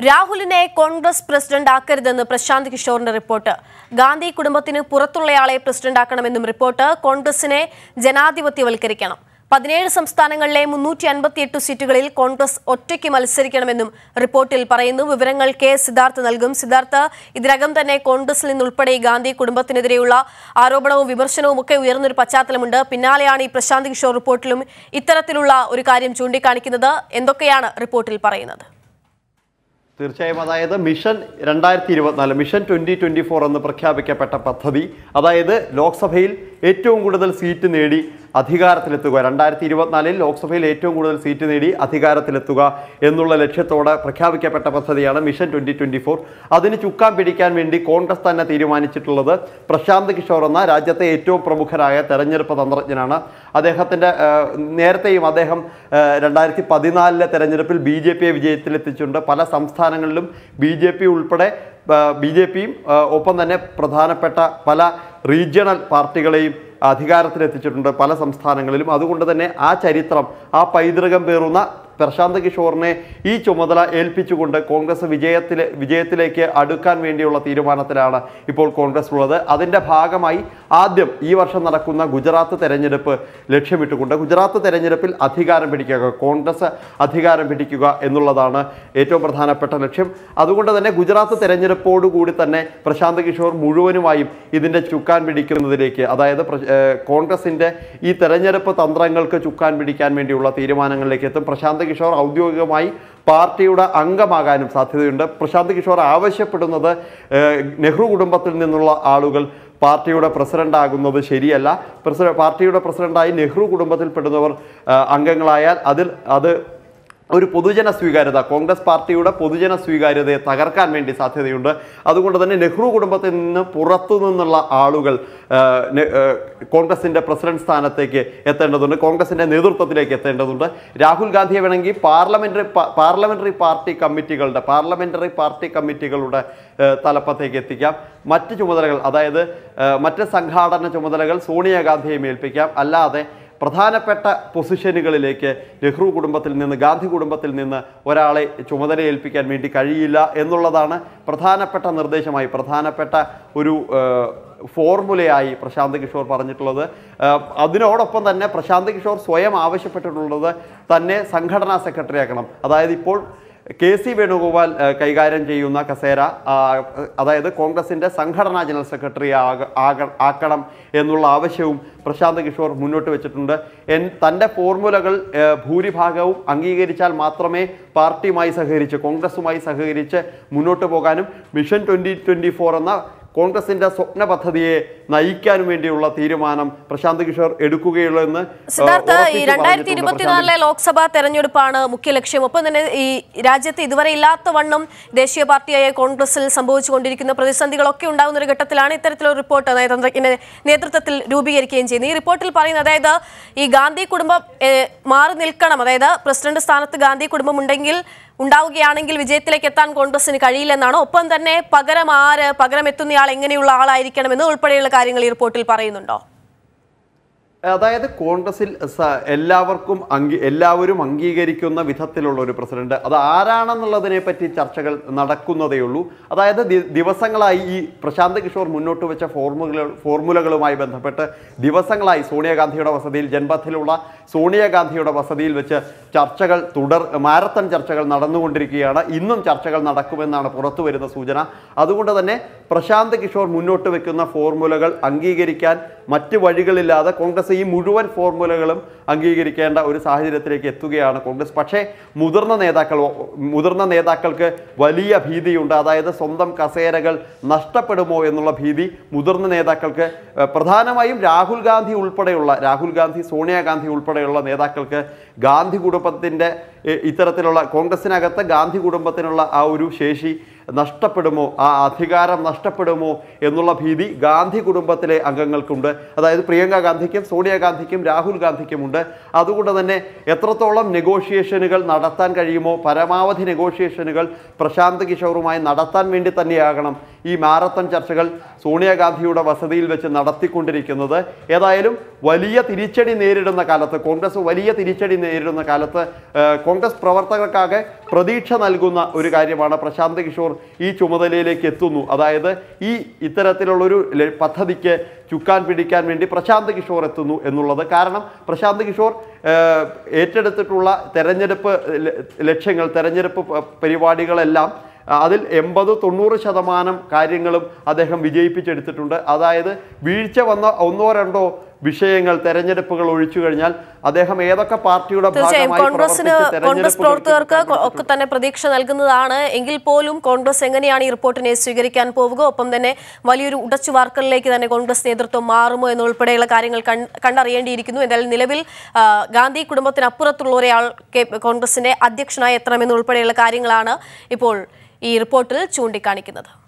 രാഹുലിനെ കോൺഗ്രസ് പ്രസിഡന്റ് ആക്കരുതെന്ന് പ്രശാന്ത് കിഷോറിന്റെ റിപ്പോർട്ട് ഗാന്ധി കുടുംബത്തിന് പുറത്തുള്ളയാളെ പ്രസിഡന്റ് ആക്കണമെന്നും റിപ്പോർട്ട് കോൺഗ്രസിനെ ജനാധിപത്യവൽക്കരിക്കണം പതിനേഴ് സംസ്ഥാനങ്ങളിലെ മുന്നൂറ്റി അൻപത്തിയെട്ട് സീറ്റുകളിൽ കോൺഗ്രസ് ഒറ്റയ്ക്ക് മത്സരിക്കണമെന്നും റിപ്പോർട്ടിൽ പറയുന്നു വിവരങ്ങൾ കെ സിദ്ധാർത്ഥ് നൽകും സിദ്ധാർത്ഥ് ഇതിനകം തന്നെ കോൺഗ്രസിൽ നിന്നുൾപ്പെടെ ഈ ഗാന്ധി കുടുംബത്തിനെതിരെയുള്ള ആരോപണവും വിമർശനവും ഒക്കെ ഉയർന്നൊരു പശ്ചാത്തലമുണ്ട് പിന്നാലെയാണ് ഈ പ്രശാന്ത് കിഷോർ റിപ്പോർട്ടിലും ഇത്തരത്തിലുള്ള ഒരു കാര്യം ചൂണ്ടിക്കാണിക്കുന്നത് എന്തൊക്കെയാണ് റിപ്പോർട്ടിൽ പറയുന്നത് തീർച്ചയായും അതായത് മിഷൻ രണ്ടായിരത്തി ഇരുപത്തിനാല് മിഷൻ ട്വൻ്റി ട്വൻ്റി ഫോർ എന്ന് പ്രഖ്യാപിക്കപ്പെട്ട പദ്ധതി അതായത് ലോക്സഭയിൽ ഏറ്റവും കൂടുതൽ സീറ്റ് നേടി അധികാരത്തിലെത്തുക രണ്ടായിരത്തി ഇരുപത്തിനാലിൽ ലോക്സഭയിൽ ഏറ്റവും കൂടുതൽ സീറ്റ് നേടി അധികാരത്തിലെത്തുക എന്നുള്ള ലക്ഷ്യത്തോടെ പ്രഖ്യാപിക്കപ്പെട്ട പദ്ധതിയാണ് മിഷൻ ട്വൻ്റി ട്വൻ്റി ഫോർ അതിന് ചുക്കാൻ പിടിക്കാൻ വേണ്ടി കോൺഗ്രസ് തന്നെ തീരുമാനിച്ചിട്ടുള്ളത് പ്രശാന്ത് കിഷോർ എന്ന രാജ്യത്തെ ഏറ്റവും പ്രമുഖരായ തെരഞ്ഞെടുപ്പ് തന്ത്രജ്ഞനാണ് അദ്ദേഹത്തിൻ്റെ നേരത്തെയും അദ്ദേഹം രണ്ടായിരത്തി പതിനാലിലെ തെരഞ്ഞെടുപ്പിൽ ബി ജെ പിയെ വിജയത്തിലെത്തിച്ചിട്ടുണ്ട് പല സംസ്ഥാനങ്ങളിലും ബി ജെ പി ഉൾപ്പെടെ ബി ജെ പിയും ഒപ്പം തന്നെ പ്രധാനപ്പെട്ട പല റീജിയണൽ പാർട്ടികളെയും അധികാരത്തിലെത്തിച്ചിട്ടുണ്ട് പല സംസ്ഥാനങ്ങളിലും അതുകൊണ്ട് തന്നെ ആ ചരിത്രം ആ പൈതൃകം പേറുന്ന പ്രശാന്ത് കിഷോറിനെ ഈ ചുമതല ഏൽപ്പിച്ചുകൊണ്ട് കോൺഗ്രസ് വിജയത്തിൽ വിജയത്തിലേക്ക് അടുക്കാൻ വേണ്ടിയുള്ള തീരുമാനത്തിലാണ് ഇപ്പോൾ കോൺഗ്രസ് ഉള്ളത് അതിൻ്റെ ഭാഗമായി ആദ്യം ഈ വർഷം നടക്കുന്ന ഗുജറാത്ത് തെരഞ്ഞെടുപ്പ് ലക്ഷ്യമിട്ടുകൊണ്ട് ഗുജറാത്ത് തെരഞ്ഞെടുപ്പിൽ അധികാരം പിടിക്കുക കോൺഗ്രസ് അധികാരം പിടിക്കുക എന്നുള്ളതാണ് ഏറ്റവും പ്രധാനപ്പെട്ട ലക്ഷ്യം അതുകൊണ്ട് തന്നെ ഗുജറാത്ത് തെരഞ്ഞെടുപ്പോടുകൂടി തന്നെ പ്രശാന്ത് കിഷോർ മുഴുവനുമായും ഇതിൻ്റെ ചുക്കാൻ പിടിക്കുന്നതിലേക്ക് അതായത് കോൺഗ്രസിൻ്റെ ഈ തെരഞ്ഞെടുപ്പ് തന്ത്രങ്ങൾക്ക് ചുക്കാൻ പിടിക്കാൻ വേണ്ടിയുള്ള തീരുമാനങ്ങളിലേക്ക് എത്തും പ്രശാന്ത് കിഷോർ ഔദ്യോഗികമായി പാർട്ടിയുടെ അംഗമാകാനും സാധ്യതയുണ്ട് പ്രശാന്ത് കിഷോർ ആവശ്യപ്പെടുന്നത് നെഹ്റു കുടുംബത്തിൽ നിന്നുള്ള ആളുകൾ പാർട്ടിയുടെ പ്രസിഡന്റ് ആകുന്നത് ശരിയല്ല പ്രസിഡന്റ് പാർട്ടിയുടെ പ്രസിഡന്റായി നെഹ്റു കുടുംബത്തിൽപ്പെടുന്നവർ അംഗങ്ങളായാൽ അതിൽ അത് ഒരു പൊതുജന സ്വീകാര്യത കോൺഗ്രസ് പാർട്ടിയുടെ പൊതുജന സ്വീകാര്യതയെ തകർക്കാൻ വേണ്ടി സാധ്യതയുണ്ട് അതുകൊണ്ട് തന്നെ നെഹ്റു കുടുംബത്തിൽ നിന്ന് പുറത്തു നിന്നുള്ള ആളുകൾ കോൺഗ്രസിൻ്റെ പ്രസിഡന്റ് സ്ഥാനത്തേക്ക് എത്തേണ്ടതുണ്ട് കോൺഗ്രസിൻ്റെ നേതൃത്വത്തിലേക്ക് എത്തേണ്ടതുണ്ട് രാഹുൽ ഗാന്ധിയെ വേണമെങ്കിൽ പാർലമെൻ്ററി പാർലമെൻ്ററി പാർട്ടി കമ്മിറ്റികളുടെ പാർലമെൻ്ററി പാർട്ടി കമ്മിറ്റികളുടെ തലപ്പത്തേക്ക് എത്തിക്കാം മറ്റ് ചുമതലകൾ അതായത് മറ്റ് സംഘാടന ചുമതലകൾ സോണിയാഗാന്ധിയെ ഏൽപ്പിക്കാം അല്ലാതെ പ്രധാനപ്പെട്ട പൊസിഷനുകളിലേക്ക് നെഹ്റു കുടുംബത്തിൽ നിന്ന് ഗാന്ധി കുടുംബത്തിൽ നിന്ന് ഒരാളെ ചുമതല ഏൽപ്പിക്കാൻ വേണ്ടി കഴിയില്ല എന്നുള്ളതാണ് പ്രധാനപ്പെട്ട നിർദ്ദേശമായി പ്രധാനപ്പെട്ട ഒരു ഫോർമുലയായി പ്രശാന്ത് കിഷോർ പറഞ്ഞിട്ടുള്ളത് അതിനോടൊപ്പം തന്നെ പ്രശാന്ത് കിഷോർ സ്വയം ആവശ്യപ്പെട്ടിട്ടുള്ളത് തന്നെ സംഘടനാ സെക്രട്ടറി ആക്കണം അതായത് ഇപ്പോൾ കെ സി വേണുഗോപാൽ കൈകാര്യം ചെയ്യുന്ന കസേര അതായത് കോൺഗ്രസിൻ്റെ സംഘടനാ ജനറൽ സെക്രട്ടറി ആക ആക്കണം എന്നുള്ള ആവശ്യവും പ്രശാന്ത് കിഷോർ മുന്നോട്ട് വെച്ചിട്ടുണ്ട് എൻ തൻ്റെ ഫോർമുലകൾ ഭൂരിഭാഗവും അംഗീകരിച്ചാൽ മാത്രമേ പാർട്ടിയുമായി സഹകരിച്ച് കോൺഗ്രസുമായി സഹകരിച്ച് മുന്നോട്ട് പോകാനും മിഷൻ ട്വൻ്റി ട്വൻ്റി ഫോർ എന്ന കോൺഗ്രസിന്റെ സ്വപ്ന പദ്ധതിയെ നയിക്കാനും വേണ്ടിയുള്ള തീരുമാനം പ്രശാന്ത് കിഷോർ എടുക്കുകയുള്ളൂ എന്ന് സിദ്ധാർത്ഥ് ഈ രണ്ടായിരത്തി ഇരുപത്തിനാലിലെ ലോക്സഭാ തെരഞ്ഞെടുപ്പാണ് മുഖ്യ ലക്ഷ്യം ഒപ്പം തന്നെ ഈ രാജ്യത്ത് ഇതുവരെ ഇല്ലാത്ത വണ്ണം ദേശീയ പാർട്ടിയായ കോൺഗ്രസിൽ സംഭവിച്ചുകൊണ്ടിരിക്കുന്ന പ്രതിസന്ധികളൊക്കെ ഉണ്ടാകുന്ന ഒരു ഘട്ടത്തിലാണ് ഇത്തരത്തിലൊരു റിപ്പോർട്ട് നയതന്ത്രജ്ഞന്റെ നേതൃത്വത്തിൽ രൂപീകരിക്കുകയും ചെയ്യുന്നത് ഈ റിപ്പോർട്ടിൽ പറയുന്നത് അതായത് ഈ ഗാന്ധി കുടുംബം മാറി നിൽക്കണം അതായത് പ്രസിഡന്റ് സ്ഥാനത്ത് ഗാന്ധി കുടുംബം ഉണ്ടെങ്കിൽ ഉണ്ടാവുകയാണെങ്കിൽ വിജയത്തിലേക്ക് എത്താൻ കോൺഗ്രസിന് കഴിയില്ലെന്നാണ് ഒപ്പം തന്നെ പകരം ആര് പകരം എത്തുന്നയാൾ എങ്ങനെയുള്ള ആളായിരിക്കണമെന്ന് ഉൾപ്പെടെയുള്ള കാര്യങ്ങൾ ഈ റിപ്പോർട്ടിൽ പറയുന്നുണ്ടോ അതായത് കോൺഗ്രസിൽ എല്ലാവർക്കും അംഗീ എല്ലാവരും അംഗീകരിക്കുന്ന വിധത്തിലുള്ള ഒരു പ്രസിഡന്റ് അത് ആരാണെന്നുള്ളതിനെ പറ്റി ചർച്ചകൾ നടക്കുന്നതേയുള്ളൂ അതായത് ദിവസങ്ങളായി ഈ പ്രശാന്ത് കിഷോർ മുന്നോട്ട് വെച്ച ഫോർമുല ഫോർമുലകളുമായി ബന്ധപ്പെട്ട് ദിവസങ്ങളായി സോണിയാഗാന്ധിയുടെ വസതിയിൽ ജൻപഥിലുള്ള സോണിയാഗാന്ധിയുടെ വസതിയിൽ വെച്ച് ചർച്ചകൾ തുടർ മാരത്തൺ ചർച്ചകൾ നടന്നുകൊണ്ടിരിക്കുകയാണ് ഇന്നും ചർച്ചകൾ നടക്കുമെന്നാണ് പുറത്തു വരുന്ന സൂചന അതുകൊണ്ട് തന്നെ പ്രശാന്ത് കിഷോർ മുന്നോട്ട് വെക്കുന്ന ഫോർമുലകൾ അംഗീകരിക്കാൻ മറ്റ് വഴികളില്ലാതെ കോൺഗ്രസ് ഈ മുഴുവൻ ഫോർമുലകളും അംഗീകരിക്കേണ്ട ഒരു സാഹചര്യത്തിലേക്ക് എത്തുകയാണ് കോൺഗ്രസ് പക്ഷേ മുതിർന്ന നേതാക്കൾ മുതിർന്ന നേതാക്കൾക്ക് വലിയ ഭീതിയുണ്ട് അതായത് സ്വന്തം കസേരകൾ നഷ്ടപ്പെടുമോ എന്നുള്ള ഭീതി മുതിർന്ന നേതാക്കൾക്ക് പ്രധാനമായും രാഹുൽ ഗാന്ധി ഉൾപ്പെടെയുള്ള രാഹുൽ ഗാന്ധി സോണിയാഗാന്ധി ഉൾപ്പെടെയുള്ള നേതാക്കൾക്ക് ഗാന്ധി കുടുംബത്തിൻ്റെ ഇത്തരത്തിലുള്ള കോൺഗ്രസിനകത്ത് ഗാന്ധി കുടുംബത്തിനുള്ള ആ ഒരു ശേഷി നഷ്ടപ്പെടുമോ ആ അധികാരം നഷ്ടപ്പെടുമോ എന്നുള്ള ഭീതി ഗാന്ധി കുടുംബത്തിലെ അംഗങ്ങൾക്കുണ്ട് അതായത് പ്രിയങ്ക ഗാന്ധിക്കും സോണിയാഗാന്ധിക്കും രാഹുൽ ഗാന്ധിക്കുമുണ്ട് അതുകൊണ്ട് തന്നെ എത്രത്തോളം നെഗോഷിയേഷനുകൾ നടത്താൻ കഴിയുമോ പരമാവധി നെഗോഷിയേഷനുകൾ പ്രശാന്ത് കിഷോറുമായി നടത്താൻ വേണ്ടി തന്നെയാകണം ഈ മാരത്തൺ ചർച്ചകൾ സോണിയാഗാന്ധിയുടെ വസതിയിൽ വെച്ച് നടത്തിക്കൊണ്ടിരിക്കുന്നത് ഏതായാലും വലിയ തിരിച്ചടി നേരിടുന്ന കാലത്ത് കോൺഗ്രസ് വലിയ തിരിച്ചടി നേരിടുന്ന കാലത്ത് ഏഹ്, കോൺഗ്രസ് പ്രവർത്തകർക്കാകെ പ്രതീക്ഷ നൽകുന്ന ഒരു കാര്യമാണ് പ്രശാന്ത് കിഷോർ ഈ ചുമതലയിലേക്ക് എത്തുന്നു അതായത് ഈ ഇത്തരത്തിലുള്ളൊരു ല- പദ്ധതിക്ക് ചുക്കാൻ പിടിക്കാൻ വേണ്ടി പ്രശാന്ത് കിഷോർ എത്തുന്നു എന്നുള്ളത് കാരണം പ്രശാന്ത് കിഷോർ ഏഹ്, ഏറ്റെടുത്തിട്ടുള്ള തെരഞ്ഞെടുപ്പ് ല- ലക്ഷ്യങ്ങൾ തെരഞ്ഞെടുപ്പ് പ- പരിപാടികളെല്ലാം ആ, അതിൽ എൺപത് തൊണ്ണൂറ് ശതമാനം കാര്യങ്ങളും അദ്ദേഹം വിജയിപ്പിച്ചെടുത്തിട്ടുണ്ട് അതായത് വീഴ്ച വന്ന ഒന്നോ രണ്ടോ വിഷയങ്ങൾ തെരഞ്ഞെടുപ്പുകൾ ഒഴിച്ചു കഴിഞ്ഞാൽ അദ്ദേഹം ഏതൊക്കെ പാർട്ടിയുടെ തീർച്ചയായും ഭാഗമായി കോൺഗ്രസിന് പ്രവർത്തിച്ച് കോൺഗ്രസ് തെരഞ്ഞെടുപ്പുകൾക്ക് പ്രവർത്തകർക്ക് ചുക്കാൻ കൊ- ഒക്കെ തന്നെ പ്രതീക്ഷ നൽകുന്നതാണ് എങ്കിൽ പോലും കോൺഗ്രസ് എങ്ങനെയാണ് ഈ റിപ്പോർട്ടിനെ സ്വീകരിക്കാൻ പോവുക ഒപ്പം തന്നെ വലിയൊരു ഉടച്ചുവാർക്കലിലേക്ക് തന്നെ കോൺഗ്രസ് നേതൃത്വം മാറുമോ എന്നുൾപ്പെടെയുള്ള കാര്യങ്ങൾ കൺ- കണ്ടറിയേണ്ടിയിരിക്കുന്നു എന്തായാലും നിലവിൽ ആ, ഗാന്ധി കുടുംബത്തിനപ്പുറത്തുള്ള ഒരാൾ കെ- കോൺഗ്രസിന്റെ അധ്യക്ഷനായി എത്തണമെന്നുൾപ്പെടെയുള്ള കാര്യങ്ങളാണ് ഇപ്പോൾ ഈ റിപ്പോർട്ടിൽ ചൂണ്ടിക്കാണിക്കുന്നത്